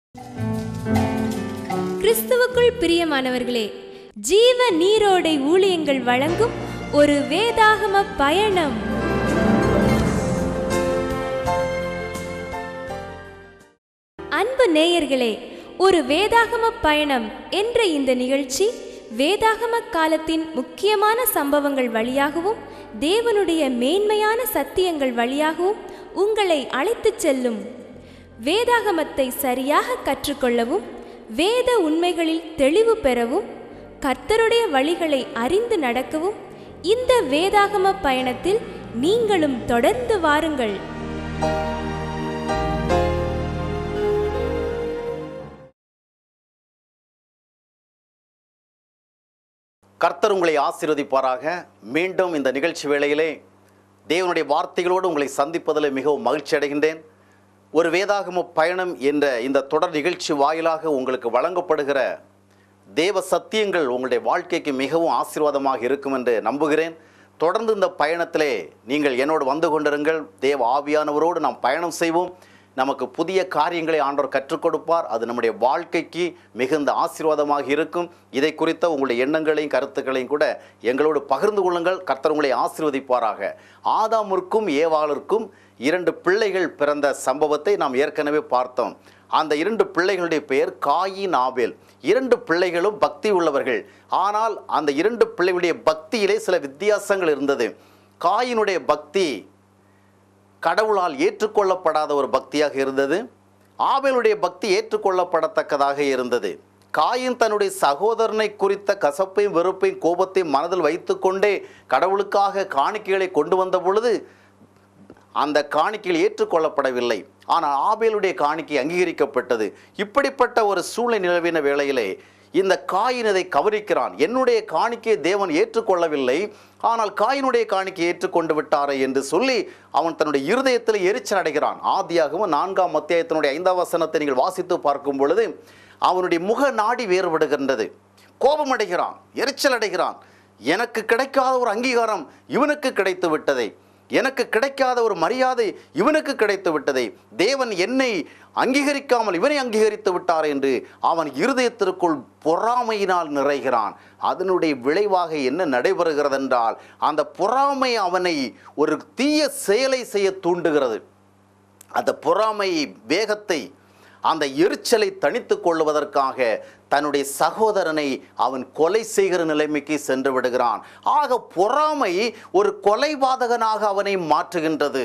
கிறிஸ்துவுக்குள் பிரியமானவர்களே ஜீவ நீரோடை ஊழியங்கள் வழங்கும் ஒரு வேதாகம பயணம் அன்பு நேயர்களே ஒரு வேதாகம பயணம் என்ற இந்த நிகழ்ச்சி வேதாகம காலத்தின் முக்கியமான சம்பவங்கள் வழியாகவும் தேவனுடைய மேன்மையான சத்தியங்கள் வழியாகவும் உங்களை அழைத்துச் செல்லும் வேதாகமத்தை சரியாக கற்றுக்கொள்ளவும் வேத உண்மைகளில் தெளிவு பெறவும் கர்த்தருடைய வழிகளை அறிந்து நடக்கவும் இந்த வேதாகம பயணத்தில் நீங்களும் தொடர்ந்து வாருங்கள் கர்த்தர் உங்களை ஆசீர்வதிப்பாராக மீண்டும் இந்த நிகழ்ச்சி வேளையிலே தேவனுடைய வார்த்தைகளோடு உங்களை சந்திப்பதில் மிகவும் மகிழ்ச்சி அடைகின்றேன் ஒரு வேதாகம பயணம் என்ற இந்த தொடர் நிகழ்ச்சி வாயிலாக உங்களுக்கு வழங்கப்படுகிற தேவ சத்தியங்கள் உங்களுடைய வாழ்க்கைக்கு மிகவும் ஆசீர்வாதமாக இருக்கும் என்று நம்புகிறேன் தொடர்ந்து இந்த பயணத்திலே நீங்கள் என்னோடு வந்து கொண்டிருங்கள் தேவ ஆவியானவரோடு நாம் பயணம் செய்வோம் நமக்கு புதிய காரியங்களை ஆண்டவர் கற்றுக் கொடுப்பார் அது நம்முடைய வாழ்க்கைக்கு மிகுந்த ஆசீர்வாதமாக இருக்கும் இதை குறித்த உங்களுடைய எண்ணங்களையும் கருத்துக்களையும் கூட எங்களோடு பகிர்ந்து கொள்ளுங்கள் கர்த்தர் உங்களை ஆசீர்வதிப்பாராக ஆதாமிற்கும் ஏவாளருக்கும் இரண்டு பிள்ளைகள் பிறந்த சம்பவத்தை நாம் ஏற்கனவே பார்த்தோம் அந்த இரண்டு பிள்ளைகளுடைய பெயர் காயின் ஆபேல் இரண்டு பிள்ளைகளும் பக்தி உள்ளவர்கள் ஆனால் அந்த இரண்டு பிள்ளைகளுடைய பக்தியிலே சில வித்தியாசங்கள் இருந்தது காயினுடைய பக்தி கடவுளால் ஏற்றுக்கொள்ளப்படாத ஒரு பக்தியாக இருந்தது ஆபேலுடைய பக்தி ஏற்றுக்கொள்ளப்படத்தக்கதாக இருந்தது காயின் தன்னுடைய சகோதரனை குறித்த கசப்பையும் வெறுப்பையும் கோபத்தையும் மனதில் வைத்துக்கொண்டே கடவுளுக்காக காணிக்கைகளை கொண்டு வந்த பொழுது அந்த காணிக்கையில் ஏற்றுக்கொள்ளப்படவில்லை ஆனால் ஆபேலுடைய காணிக்கை அங்கீகரிக்கப்பட்டது இப்படிப்பட்ட ஒரு சூழ்நிலை நிலவின வேளையிலே இந்த காயின் இதை கவனிக்கிறான் என்னுடைய காணிக்கையை தேவன் ஏற்றுக்கொள்ளவில்லை ஆனால் காயினுடைய காணிக்கை ஏற்றுக்கொண்டு விட்டாரே என்று சொல்லி அவன் தன்னுடைய இருதயத்தில் எரிச்சல் அடைகிறான் ஆதியாகவும் நான்காம் அத்தியாயத்தினுடைய ஐந்தாம் வசனத்தை நீங்கள் வாசித்து பார்க்கும் பொழுது அவனுடைய முக நாடி வேறுபடுகின்றது கோபம் அடைகிறான் எரிச்சல் அடைகிறான் எனக்கு கிடைக்காத ஒரு அங்கீகாரம் இவனுக்கு கிடைத்து விட்டதை எனக்கு கிடைக்காத ஒரு மரியாதை இவனுக்கு கிடைத்து விட்டதை தேவன் என்னை அங்கீகரிக்காமல் இவனை அங்கீகரித்து விட்டார் என்று அவன் இருதயத்திற்குள் பொறாமையினால் நிறைகிறான் அதனுடைய விளைவாக என்ன நடைபெறுகிறது என்றால் அந்த பொறாமை அவனை ஒரு தீய செயலை செய்ய தூண்டுகிறது அந்த பொறாமை வேகத்தை அந்த எரிச்சலை தணித்து கொள்வதற்காக தன்னுடைய சகோதரனை அவன் கொலை செய்கிற நிலைமைக்கு சென்று விடுகிறான் ஆக பொறாமை ஒரு கொலைபாதகனாக அவனை மாற்றுகின்றது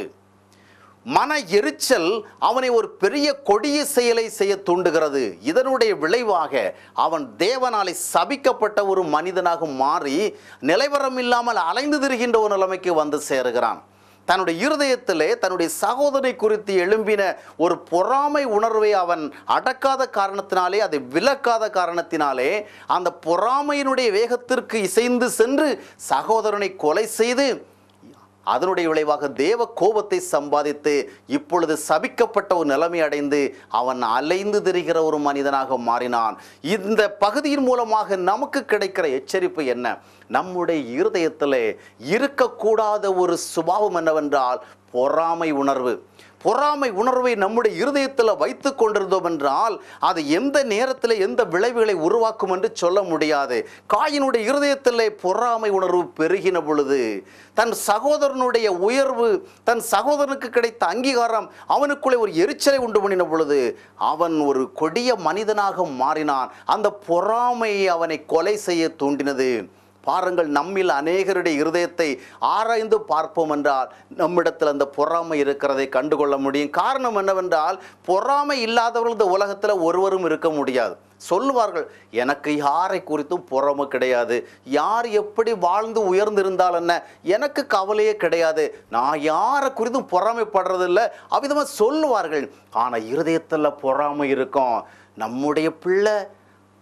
மன எரிச்சல் அவனை ஒரு பெரிய கொடிய செயலை செய்ய தூண்டுகிறது இதனுடைய விளைவாக அவன் தேவனாலே சபிக்கப்பட்ட ஒரு மனிதனாக மாறி நிலைவரம் இல்லாமல் அலைந்து திரிகின்ற ஒரு நிலைமைக்கு வந்து சேருகிறான் தன்னுடைய இருதயத்திலே தன்னுடைய சகோதரி குறித்து எழும்பின ஒரு பொறாமை உணர்வை அவன் அடக்காத காரணத்தினாலே அதை விலக்காத காரணத்தினாலே அந்த பொறாமையினுடைய வேகத்திற்கு இசைந்து சென்று சகோதரனை கொலை செய்து அதனுடைய விளைவாக தேவ கோபத்தை சம்பாதித்து இப்பொழுது சபிக்கப்பட்ட ஒரு நிலைமை அடைந்து அவன் அலைந்து திரிகிற ஒரு மனிதனாக மாறினான் இந்த பகுதியின் மூலமாக நமக்கு கிடைக்கிற எச்சரிப்பு என்ன நம்முடைய இருதயத்திலே இருக்கக்கூடாத ஒரு சுபாவம் என்னவென்றால் பொறாமை உணர்வு பொறாமை உணர்வை நம்முடைய இருதயத்தில் வைத்து கொண்டிருந்தோம் என்றால் அது எந்த நேரத்தில் எந்த விளைவுகளை உருவாக்கும் என்று சொல்ல முடியாது காயினுடைய இருதயத்தில் பொறாமை உணர்வு பெருகின பொழுது தன் சகோதரனுடைய உயர்வு தன் சகோதரனுக்கு கிடைத்த அங்கீகாரம் அவனுக்குள்ளே ஒரு எரிச்சலை உண்டு பண்ணின பொழுது அவன் ஒரு கொடிய மனிதனாக மாறினான் அந்த பொறாமை அவனை கொலை செய்ய தூண்டினது பாருங்கள் நம்மில் அநேகருடைய இருதயத்தை ஆராய்ந்து பார்ப்போம் என்றால் நம்மிடத்தில் அந்த பொறாமை இருக்கிறதை கண்டுகொள்ள முடியும் காரணம் என்னவென்றால் பொறாமை இல்லாதவர்கள் இந்த உலகத்தில் ஒருவரும் இருக்க முடியாது சொல்லுவார்கள் எனக்கு யாரை குறித்தும் பொறாமை கிடையாது யார் எப்படி வாழ்ந்து உயர்ந்திருந்தால் என்ன எனக்கு கவலையே கிடையாது நான் யாரை குறித்தும் பொறாமைப்படுறதில்ல அவ்விதமாக சொல்லுவார்கள் ஆனால் இருதயத்தில் பொறாமை இருக்கும் நம்முடைய பிள்ளை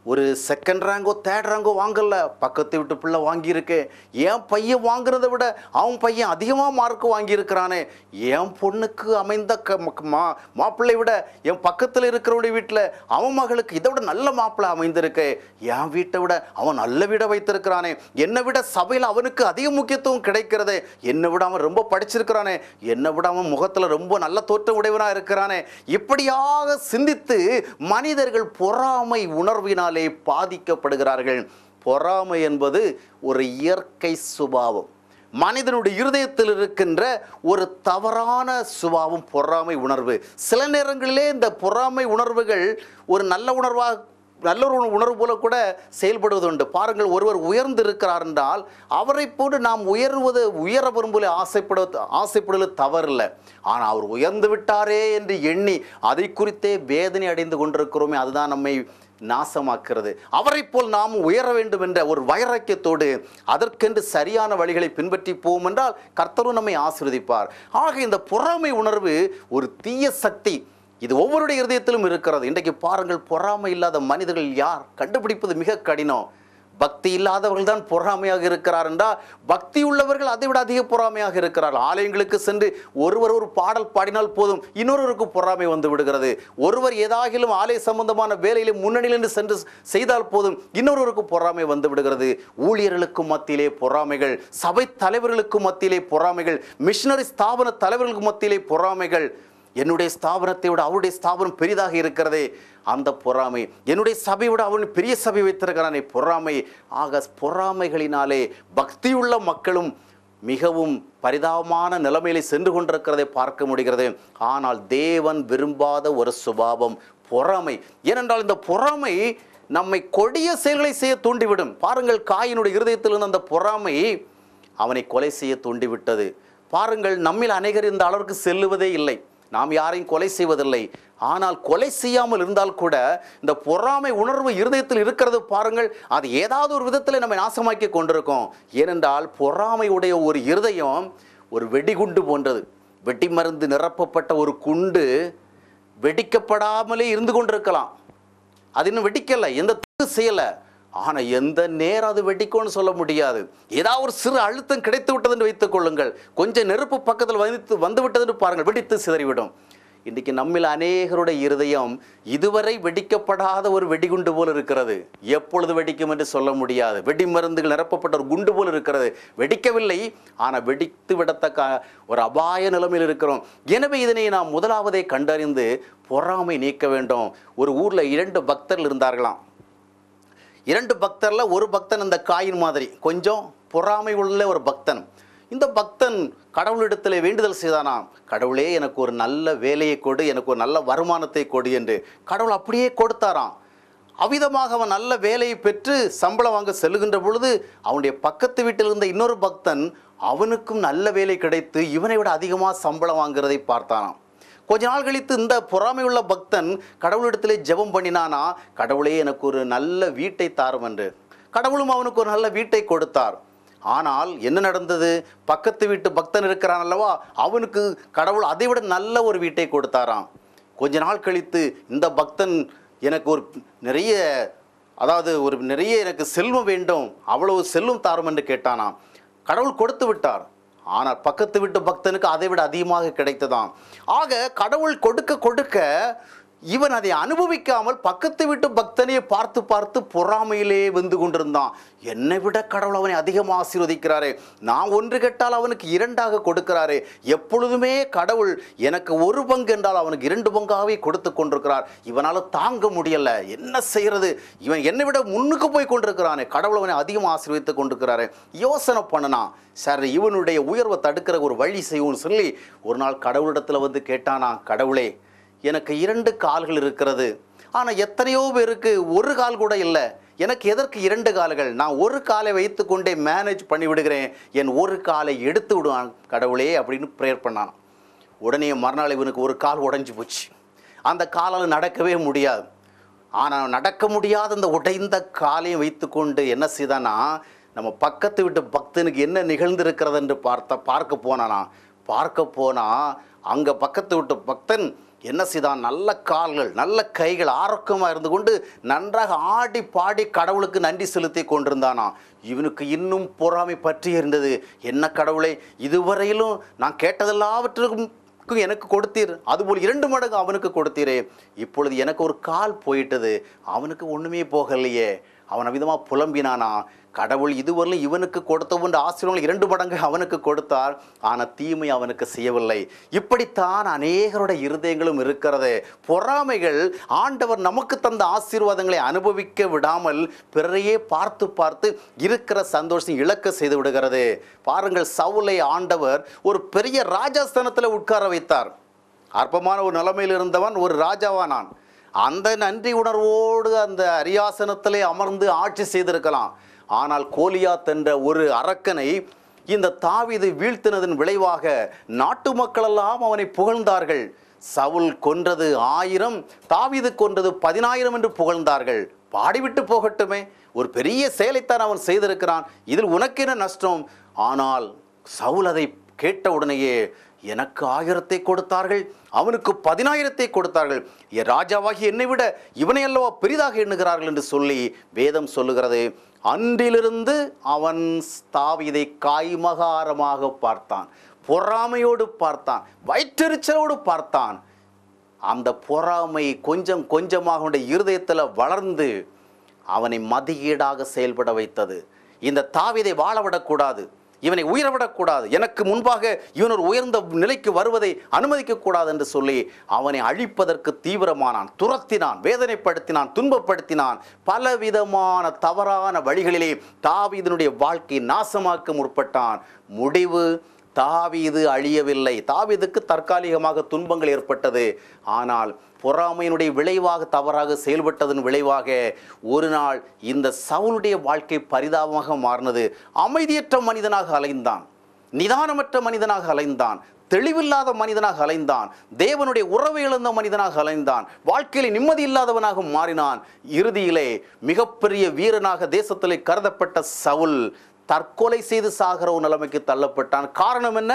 ஒரு செகண்ட் ரேங்கோ தேர்ட் ரேங்கோ வாங்கல பக்கத்து வீட்டு பிள்ளை வாங்கியிருக்கு என் பையன் வாங்குறதை விட அவன் பையன் அதிகமாக மார்க் வாங்கியிருக்கிறானே என் பொண்ணுக்கு அமைந்த க ம- மா மாப்பிள்ளை விட என் பக்கத்தில் இருக்கிறவனுடைய வீட்டில் அவன் மகளுக்கு இதை விட நல்ல மாப்பிள்ளை அமைந்திருக்கு என் வீட்டை விட அவன் நல்ல வீடை வைத்திருக்கிறானே என்னை விட சபையில் அவனுக்கு அதிக முக்கியத்துவம் கிடைக்கிறதே என்னை விட அவன் ரொம்ப படிச்சிருக்கிறானே என்னை விட அவன் முகத்தில் ரொம்ப நல்ல தோற்றம் உடையவனாக இருக்கிறானே இப்படியாக சிந்தித்து மனிதர்கள் பொறாமை உணர்வினாலே பாதிக்கப்படுகிறார்கள் பொறாமை என்பது ஒரு இயற்கை சுபாவம் மனிதனுடைய இருதயத்தில் இருக்கின்ற ஒரு தவறான சுபாவம் பொறாமை உணர்வு சில நேரங்களிலே இந்த பொறாமை உணர்வுகள் ஒரு நல்ல உணர்வாக நல்ல ஒரு உணர்வு போல கூட செயல்படுவதுண்டு பாருங்கள் ஒருவர் உயர்ந்து இருக்கிறார் என்றால் அவரை போட்டு நாம் உயர்வது உயர விரும்பல ஆசைப்பட ஆசைப்படுவது தவறில்லை ஆனால் அவர் உயர்ந்து விட்டாரே என்று எண்ணி அதை குறித்தே வேதனை அடைந்து கொண்டிருக்கிறோமே அதுதான் நம்மை நாசமாக்கிறது அவரை போல் நாம் உயர வேண்டும் என்ற ஒரு வைராக்கியத்தோடு அதற்கென்று சரியான வழிகளை பின்பற்றி போவோம் என்றால் கர்த்தரும் நம்மை ஆசீர்வதிப்பார் ஆக இந்த பொறாமை உணர்வு ஒரு தீய சக்தி இது ஒவ்வொருடைய இருதயத்திலும் இருக்கிறது இன்றைக்கு பாருங்கள் பொறாமை இல்லாத மனிதர்கள் யார் கண்டுபிடிப்பது மிக கடினம் பக்தி இல்லாதவர்கள் தான் பொறாமையாக இருக்கிறார் என்றால் பக்தி உள்ளவர்கள் அதை விட அதிக பொறாமையாக இருக்கிறார்கள் ஆலயங்களுக்கு சென்று ஒருவர் ஒரு பாடல் பாடினால் போதும் இன்னொருவருக்கு பொறாமை வந்து விடுகிறது ஒருவர் ஏதாகிலும் ஆலய சம்பந்தமான வேலையிலே முன்னணியில் நின்று சென்று செய்தால் போதும் இன்னொருவருக்கு பொறாமை வந்து விடுகிறது ஊழியர்களுக்கு மத்தியிலே பொறாமைகள் சபை தலைவர்களுக்கு மத்தியிலே பொறாமைகள் மிஷனரி ஸ்தாபன தலைவர்களுக்கு மத்தியிலே பொறாமைகள் என்னுடைய ஸ்தாபனத்தை விட அவருடைய ஸ்தாபனம் பெரிதாக இருக்கிறதே அந்த பொறாமை என்னுடைய சபையை விட அவன் பெரிய சபை வைத்திருக்கிறானே பொறாமை ஆக பொறாமைகளினாலே பக்தியுள்ள மக்களும் மிகவும் பரிதாபமான நிலைமையிலே சென்று கொண்டிருக்கிறதை பார்க்க முடிகிறது ஆனால் தேவன் விரும்பாத ஒரு சுபாவம் பொறாமை ஏனென்றால் இந்த பொறாமை நம்மை கொடிய செயல்களை செய்ய தூண்டிவிடும் பாருங்கள் காயினுடைய இருதயத்தில் இருந்த அந்த பொறாமை அவனை கொலை செய்ய தூண்டிவிட்டது பாருங்கள் நம்மில் அநேகர் இந்த அளவிற்கு செல்லுவதே இல்லை நாம் யாரையும் கொலை செய்வதில்லை ஆனால் கொலை செய்யாமல் இருந்தால் கூட இந்த பொறாமை உணர்வு இருதயத்தில் இருக்கிறது பாருங்கள் அது ஏதாவது ஒரு விதத்தில் நம்மை நாசமாக்கி கொண்டிருக்கோம் ஏனென்றால் பொறாமையுடைய ஒரு இருதயம் ஒரு வெடிகுண்டு போன்றது வெடி மருந்து நிரப்பப்பட்ட ஒரு குண்டு வெடிக்கப்படாமலே இருந்து கொண்டிருக்கலாம் அது இன்னும் வெடிக்கலை எந்த தப்பு செய்யலை ஆனால் எந்த நேரம் அது வெடிக்கும்னு சொல்ல முடியாது ஏதாவது ஒரு சிறு அழுத்தம் கிடைத்து விட்டது என்று வைத்துக் கொள்ளுங்கள் கொஞ்சம் நெருப்பு பக்கத்தில் வந்து வந்து விட்டது என்று பாருங்கள் வெடித்து சிதறிவிடும் இன்றைக்கு நம்மில் அநேகருடைய இருதயம் இதுவரை வெடிக்கப்படாத ஒரு வெடிகுண்டு போல் இருக்கிறது எப்பொழுது வெடிக்கும் என்று சொல்ல முடியாது வெடி மருந்துகள் நிரப்பப்பட்ட ஒரு குண்டு போல் இருக்கிறது வெடிக்கவில்லை ஆனால் வெடித்து விடத்தக்க ஒரு அபாய நிலைமையில் இருக்கிறோம் எனவே இதனை நாம் முதலாவதே கண்டறிந்து பொறாமை நீக்க வேண்டும் ஒரு ஊரில் இரண்டு பக்தர்கள் இருந்தார்களாம் இரண்டு பக்தர்ல ஒரு பக்தன் இந்த காயின் மாதிரி கொஞ்சம் பொறாமை உள்ள ஒரு பக்தன் இந்த பக்தன் கடவுளிடத்தில் வேண்டுதல் செய்தானாம் கடவுளே எனக்கு ஒரு நல்ல வேலையை கொடு எனக்கு ஒரு நல்ல வருமானத்தை கொடு என்று கடவுள் அப்படியே கொடுத்தாராம் அவ்விதமாக அவன் நல்ல வேலையை பெற்று சம்பளம் வாங்க செல்லுகின்ற பொழுது அவனுடைய பக்கத்து வீட்டில் இருந்த இன்னொரு பக்தன் அவனுக்கும் நல்ல வேலை கிடைத்து இவனை விட அதிகமாக சம்பளம் வாங்குறதை பார்த்தானாம் கொஞ்ச நாள் கழித்து இந்த பொறாமை உள்ள பக்தன் கடவுளிடத்திலே ஜெபம் பண்ணினானா கடவுளே எனக்கு ஒரு நல்ல வீட்டை தாரும் என்று கடவுளும் அவனுக்கு ஒரு நல்ல வீட்டை கொடுத்தார் ஆனால் என்ன நடந்தது பக்கத்து வீட்டு பக்தன் இருக்கிறான் அல்லவா அவனுக்கு கடவுள் அதை விட நல்ல ஒரு வீட்டை கொடுத்தாராம் கொஞ்ச நாள் கழித்து இந்த பக்தன் எனக்கு ஒரு நிறைய அதாவது ஒரு நிறைய எனக்கு செல்வம் வேண்டும் அவ்வளவு செல்வம் தாரும் என்று கேட்டானாம் கடவுள் கொடுத்து விட்டார் ஆனால் பக்கத்து வீட்டு பக்தனுக்கு அதை விட அதிகமாக கிடைத்ததாம் ஆக கடவுள் கொடுக்க கொடுக்க இவன் அதை அனுபவிக்காமல் பக்கத்து வீட்டு பக்தனையே பார்த்து பார்த்து பொறாமையிலே வந்து கொண்டிருந்தான் என்னை விட கடவுள் அவனை அதிகமாக ஆசீர்வதிக்கிறாரே நான் ஒன்று கேட்டால் அவனுக்கு இரண்டாக கொடுக்கிறாரே எப்பொழுதுமே கடவுள் எனக்கு ஒரு பங்கு என்றால் அவனுக்கு இரண்டு பங்காகவே கொடுத்து கொண்டிருக்கிறார் இவனால் தாங்க முடியல என்ன செய்யறது இவன் என்னை விட முன்னுக்கு போய் கொண்டிருக்கிறானே கடவுள் அவனை அதிகமாக ஆசீர்வதித்து கொண்டிருக்கிறாரே யோசனை பண்ணனா சரி இவனுடைய உயர்வை தடுக்கிற ஒரு வழி செய்வோம்னு சொல்லி ஒரு நாள் கடவுளிடத்தில் வந்து கேட்டானா கடவுளே எனக்கு இரண்டு கால்கள் இருக்கிறது ஆனால் எத்தனையோ பேருக்கு ஒரு கால் கூட இல்லை எனக்கு எதற்கு இரண்டு கால்கள் நான் ஒரு காலை வைத்து கொண்டே மேனேஜ் பண்ணி விடுகிறேன் என் ஒரு காலை எடுத்து விடுவான் கடவுளே அப்படின்னு ப்ரேயர் பண்ணான் உடனே மறுநாள் இவனுக்கு ஒரு கால் உடைஞ்சு போச்சு அந்த காலால் நடக்கவே முடியாது ஆனால் நடக்க முடியாத அந்த உடைந்த காலையும் வைத்துக்கொண்டு என்ன செய்தானா நம்ம பக்கத்து வீட்டு பக்தனுக்கு என்ன நிகழ்ந்திருக்கிறது என்று பார்த்த பார்க்க போனானா பார்க்க போனா அங்கே பக்கத்து வீட்டு பக்தன் என்ன செய்தான் நல்ல கால்கள் நல்ல கைகள் ஆரோக்கியமாக இருந்து கொண்டு நன்றாக ஆடி பாடி கடவுளுக்கு நன்றி செலுத்தி கொண்டிருந்தானா இவனுக்கு இன்னும் பொறாமை பற்றி இருந்தது என்ன கடவுளை இதுவரையிலும் நான் கேட்டதெல்லாவற்றுக்கும் எனக்கு கொடுத்தீர் அதுபோல் இரண்டு மடங்கு அவனுக்கு கொடுத்தீரே இப்பொழுது எனக்கு ஒரு கால் போயிட்டது அவனுக்கு ஒன்றுமே போகலையே அவன் அவிதமாக புலம்பினானா கடவுள் இதுவரையிலும் இவனுக்கு கொடுத்த ஒன்று ஆசீர்வாதங்கள் இரண்டு மடங்கு அவனுக்கு கொடுத்தார் ஆனால் தீமை அவனுக்கு செய்யவில்லை இப்படித்தான் அநேகருடைய இருதயங்களும் இருக்கிறது பொறாமைகள் ஆண்டவர் நமக்கு தந்த ஆசீர்வாதங்களை அனுபவிக்க விடாமல் பிறரையே பார்த்து பார்த்து இருக்கிற சந்தோஷம் இழக்க செய்து விடுகிறது பாருங்கள் சவுலை ஆண்டவர் ஒரு பெரிய ராஜஸ்தானத்தில் உட்கார வைத்தார் அற்பமான ஒரு நிலைமையில் இருந்தவன் ஒரு ராஜாவானான் அந்த நன்றி உணர்வோடு அந்த அரியாசனத்திலே அமர்ந்து ஆட்சி செய்திருக்கலாம் ஆனால் கோலியாத் என்ற ஒரு அரக்கனை இந்த தாவீது வீழ்த்தினதன் விளைவாக நாட்டு மக்களெல்லாம் அவனை புகழ்ந்தார்கள் சவுல் கொன்றது ஆயிரம் தாவீது கொன்றது பதினாயிரம் என்று புகழ்ந்தார்கள் பாடிவிட்டு போகட்டுமே ஒரு பெரிய செயலைத்தான் அவன் செய்திருக்கிறான் இதில் உனக்கென நஷ்டம் ஆனால் சவுல் அதை கேட்ட உடனேயே எனக்கு ஆயிரத்தை கொடுத்தார்கள் அவனுக்கு பதினாயிரத்தை கொடுத்தார்கள் என் ராஜாவாகி என்னை விட இவனை அல்லவா பெரிதாக எண்ணுகிறார்கள் என்று சொல்லி வேதம் சொல்லுகிறது அன்றிலிருந்து அவன் தாவீதை காய்மகாரமாக பார்த்தான் பொறாமையோடு பார்த்தான் வயிற்றெரிச்சலோடு பார்த்தான் அந்த பொறாமை கொஞ்சம் கொஞ்சமாக அவனுடைய இருதயத்தில் வளர்ந்து அவனை மதியீடாக செயல்பட வைத்தது இந்த தாவீதை வாழ விடக்கூடாது இவனை உயரவிடக்கூடாது எனக்கு முன்பாக இவன் ஒரு உயர்ந்த நிலைக்கு வருவதை அனுமதிக்கக்கூடாது என்று சொல்லி அவனை அழிப்பதற்கு தீவிரமானான் துரத்தினான் வேதனைப்படுத்தினான் துன்பப்படுத்தினான் பலவிதமான தவறான வழிகளிலே தாவீதனுடைய வாழ்க்கை நாசமாக்க முற்பட்டான் முடிவு தாவீது அழியவில்லை தாவீதுக்கு தற்காலிகமாக துன்பங்கள் ஏற்பட்டது ஆனால் பொறாமையினுடைய விளைவாக தவறாக செயல்பட்டதன் விளைவாக ஒரு நாள் இந்த சவுளுடைய வாழ்க்கை பரிதாபமாக மாறினது அமைதியற்ற மனிதனாக அலைந்தான் நிதானமற்ற மனிதனாக அலைந்தான் தெளிவில்லாத மனிதனாக அலைந்தான் தேவனுடைய உறவை இழந்த மனிதனாக அலைந்தான் வாழ்க்கையில் நிம்மதி இல்லாதவனாக மாறினான் இறுதியிலே மிகப்பெரிய வீரனாக தேசத்திலே கருதப்பட்ட சவுல் தற்கொலை செய்து சாகிற ஒரு நிலைமைக்கு தள்ளப்பட்டான் காரணம் என்ன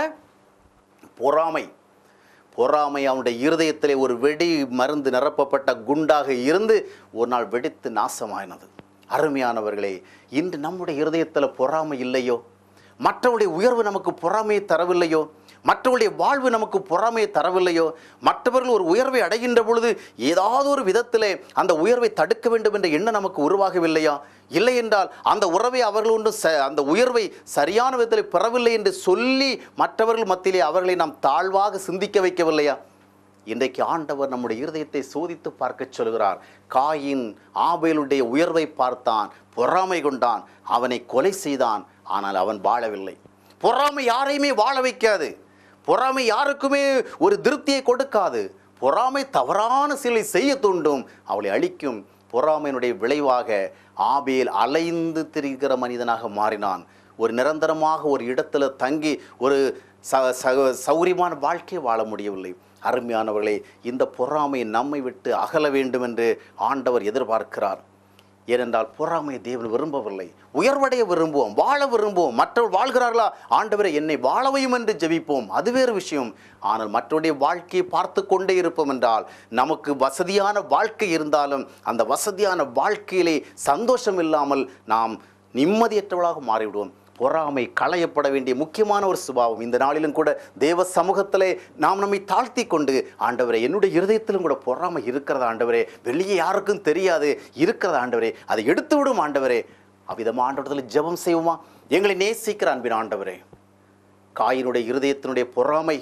பொறாமை பொறாமை அவனுடைய இருதயத்திலே ஒரு வெடி மருந்து நிரப்பப்பட்ட குண்டாக இருந்து ஒரு நாள் வெடித்து நாசமாயினது அருமையானவர்களே இன்று நம்முடைய இருதயத்தில் பொறாமை இல்லையோ மற்றவருடைய உயர்வு நமக்கு பொறாமையை தரவில்லையோ மற்றவருடைய வாழ்வு நமக்கு பொறாமையை தரவில்லையோ மற்றவர்கள் ஒரு உயர்வை அடைகின்ற பொழுது ஏதாவது ஒரு விதத்திலே அந்த உயர்வை தடுக்க வேண்டும் என்ற எண்ணம் நமக்கு உருவாகவில்லையா இல்லை என்றால் அந்த உறவை அவர்கள் ஒன்று ச அந்த உயர்வை சரியான விதத்தில் பெறவில்லை என்று சொல்லி மற்றவர்கள் மத்தியிலே அவர்களை நாம் தாழ்வாக சிந்திக்க வைக்கவில்லையா இன்றைக்கு ஆண்டவர் நம்முடைய இருதயத்தை சோதித்து பார்க்க சொல்கிறார் காயின் ஆபேலுடைய உயர்வை பார்த்தான் பொறாமை கொண்டான் அவனை கொலை செய்தான் ஆனால் அவன் வாழவில்லை பொறாமை யாரையுமே வாழ வைக்காது பொறாமை யாருக்குமே ஒரு திருப்தியை கொடுக்காது பொறாமை தவறான சிலை செய்ய தூண்டும் அவளை அழிக்கும் பொறாமையினுடைய விளைவாக ஆபேல் அலைந்து திரிகிற மனிதனாக மாறினான் ஒரு நிரந்தரமாக ஒரு இடத்துல தங்கி ஒரு ச ச- சௌரியமான வாழ்க்கையை வாழ முடியவில்லை அருமையானவர்களே இந்த பொறாமை நம்மை விட்டு அகல வேண்டும் என்று ஆண்டவர் எதிர்பார்க்கிறார் ஏனென்றால் பொறாமையை தேவன் விரும்பவில்லை உயர்வடைய விரும்புவோம் வாழ விரும்புவோம் மற்றவர் வாழ்கிறார்களா ஆண்டவரை என்னை வாழவையும் என்று ஜெபிப்போம் அது வேறு விஷயம் ஆனால் மற்றவருடைய வாழ்க்கையை பார்த்து கொண்டே இருப்போம் என்றால் நமக்கு வசதியான வாழ்க்கை இருந்தாலும் அந்த வசதியான வாழ்க்கையிலே சந்தோஷம் இல்லாமல் நாம் நிம்மதியற்றவளாக மாறிவிடுவோம் பொறாமை களையப்பட வேண்டிய முக்கியமான ஒரு சுபாவம் இந்த நாளிலும் கூட தேவ சமூகத்திலே நாம் நம்மை தாழ்த்தி கொண்டு ஆண்டவரே என்னுடைய இருதயத்திலும் கூட பொறாமை இருக்கிறதா ஆண்டவரே வெளியே யாருக்கும் தெரியாது இருக்கிறதா ஆண்டவரே அதை எடுத்து விடும் ஆண்டவரே அவ்விதமா ஆண்டவரத்தில் ஜெபம் செய்வோமா எங்களை நேசிக்கிற அன்பின் ஆண்டவரே காயினுடைய இருதயத்தினுடைய பொறாமை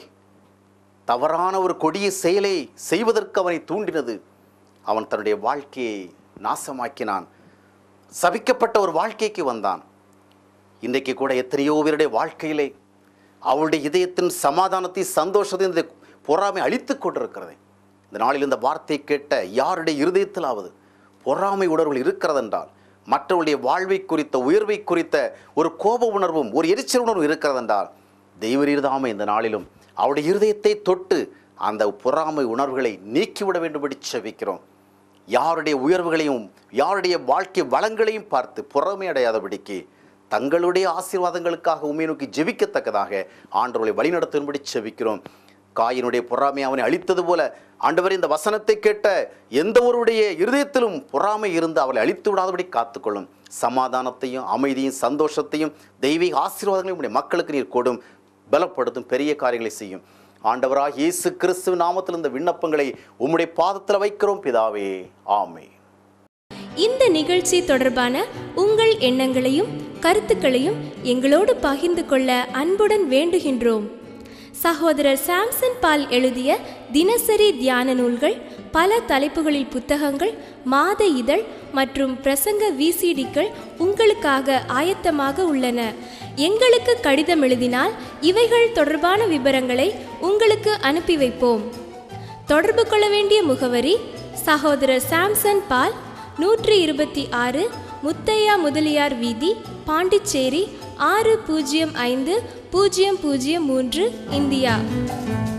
தவறான ஒரு கொடிய செயலை செய்வதற்கு அவனை தூண்டினது அவன் தன்னுடைய வாழ்க்கையை நாசமாக்கினான் சபிக்கப்பட்ட ஒரு வாழ்க்கைக்கு வந்தான் இன்றைக்கு கூட எத்தனையோ பேருடைய வாழ்க்கையிலே அவளுடைய இதயத்தின் சமாதானத்தை சந்தோஷத்தை இந்த பொறாமை அழித்து கொண்டிருக்கிறது இந்த நாளில் இந்த வார்த்தை கேட்ட யாருடைய இருதயத்திலாவது பொறாமை உணர்வுகள் இருக்கிறதென்றால் மற்றவருடைய வாழ்வை குறித்த உயர்வை குறித்த ஒரு கோப உணர்வும் ஒரு எரிச்சல் உணர்வும் இருக்கிறதென்றால் தெய்வரீர்தாமை இந்த நாளிலும் அவருடைய இருதயத்தை தொட்டு அந்த பொறாமை உணர்வுகளை நீக்கிவிட வேண்டும்படி செபிக்கிறோம் யாருடைய உயர்வுகளையும் யாருடைய வாழ்க்கை வளங்களையும் பார்த்து பொறாமை அடையாதபடிக்கு தங்களுடைய ஆசீர்வாதங்களுக்காக உண்மை நோக்கி ஜெபிக்கத்தக்கதாக ஆண்டவர்களை வழிநடத்தும்படி செபிக்கிறோம் காயினுடைய பொறாமை அவனை அழித்தது போல ஆண்டவர் இந்த வசனத்தை கேட்ட எந்த ஒருவருடைய இருதயத்திலும் பொறாமை இருந்து அவளை அழித்து விடாதபடி காத்துக்கொள்ளும் சமாதானத்தையும் அமைதியும் சந்தோஷத்தையும் தெய்வீக ஆசீர்வாதங்களையும் உடைய மக்களுக்கு நீர் கொடும் பலப்படுத்தும் பெரிய காரியங்களை செய்யும் ஆண்டவராக இயேசு கிறிஸ்துவ நாமத்தில் இந்த விண்ணப்பங்களை உம்முடைய பாதத்தில் வைக்கிறோம் பிதாவே ஆமே இந்த நிகழ்ச்சி தொடர்பான உங்கள் எண்ணங்களையும் கருத்துக்களையும் எங்களோடு பகிர்ந்து கொள்ள அன்புடன் வேண்டுகின்றோம் சகோதரர் சாம்சன் பால் எழுதிய தினசரி தியான நூல்கள் பல தலைப்புகளில் புத்தகங்கள் மாத இதழ் மற்றும் பிரசங்க விசிடிக்கள் உங்களுக்காக ஆயத்தமாக உள்ளன எங்களுக்கு கடிதம் எழுதினால் இவைகள் தொடர்பான விவரங்களை உங்களுக்கு அனுப்பி வைப்போம் தொடர்பு கொள்ள வேண்டிய முகவரி சகோதரர் சாம்சன் பால் நூற்றி இருபத்தி ஆறு முத்தையா முதலியார் வீதி பாண்டிச்சேரி ஆறு பூஜ்ஜியம் ஐந்து பூஜ்ஜியம் பூஜ்ஜியம் மூன்று இந்தியா